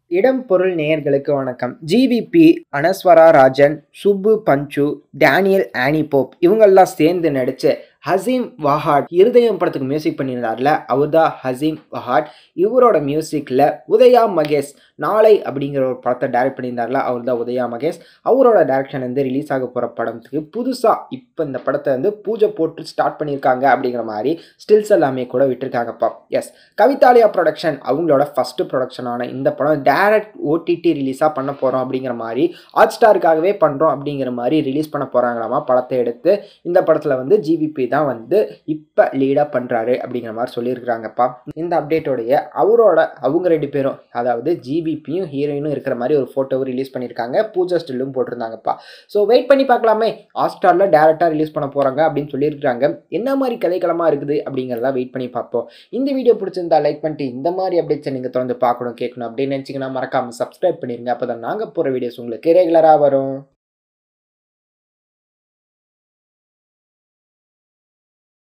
இடம் பொருள் நேயர்களுக்கு வணக்கம் ஜிவிபி அனஸ்வரா ராஜன் சுப்பு பஞ்சு டேனியல் ஆனி போப் இவங்கெல்லாம் சேர்ந்து நடிச்சு ஹசீம் வஹாட் இருதயம் படத்துக்கு மியூசிக் பண்ணியிருந்தார்ல அவர் தான் ஹசீம் வஹாட் இவரோட மியூசிக்கில் உதயா மகேஷ் நாளை அப்படிங்கிற ஒரு படத்தை டைரக்ட் பண்ணியிருந்தார்ல அவர் தான் உதயா மகேஷ் அவரோட டைரக்ஷன் வந்து ரிலீஸ் ஆக போகிற படத்துக்கு புதுசாக இப்போ இந்த படத்தை வந்து பூஜை போட்டு ஸ்டார்ட் பண்ணியிருக்காங்க அப்படிங்கிற மாதிரி ஸ்டில்ஸ் எல்லாமே கூட விட்டுருக்காங்கப்பா எஸ் கவிதாலயா ப்ரொடக்ஷன் அவங்களோட ஃபஸ்ட்டு ப்ரொடக்ஷனான இந்த படம் டேரக்ட் ஓடிடி ரிலீஸாக பண்ண போகிறோம் அப்படிங்கிற மாதிரி ஹாட் ஸ்டாருக்காகவே பண்ணுறோம் அப்படிங்கிற மாதிரி ரிலீஸ் பண்ண போகிறாங்களாமா படத்தை எடுத்து இந்த படத்தில் வந்து ஜிவிபி தான் வந்து இப்போ லீடாக பண்ணுறாரு அப்படிங்கிற மாதிரி சொல்லியிருக்கிறாங்கப்பா இந்த அப்டேட்டோடைய அவரோட அவங்க ரெண்டு பேரும் அதாவது ஜிவிபியும் ஹீரோயினும் இருக்கிற மாதிரி ஒரு ஃபோட்டோவும் ரிலீஸ் பண்ணியிருக்காங்க பூஜா ஸ்டில்லும் போட்டிருந்தாங்கப்பா ஸோ வெயிட் பண்ணி பார்க்கலாமே ஹாட்ஸ்டாரில் டேரெக்டாக ரிலீஸ் பண்ண போகிறாங்க அப்படின்னு சொல்லியிருக்காங்க என்ன மாதிரி கதைக்களமாக இருக்குது அப்படிங்கிறத வெயிட் பண்ணி பார்ப்போம் இந்த வீடியோ பிடிச்சிருந்தா லைக் பண்ணிட்டு இந்த மாதிரி அப்டேட்ஸை நீங்கள் தொடர்ந்து பார்க்கணும் கேட்கணும் அப்படின்னு நினச்சிங்கன்னா மறக்காமல் சப்ஸ்கிரைப் பண்ணிடுங்க அப்போ தான் நாங்கள் போகிற வீடியோஸ் உங்களுக்கு ரெகுலராக வரும்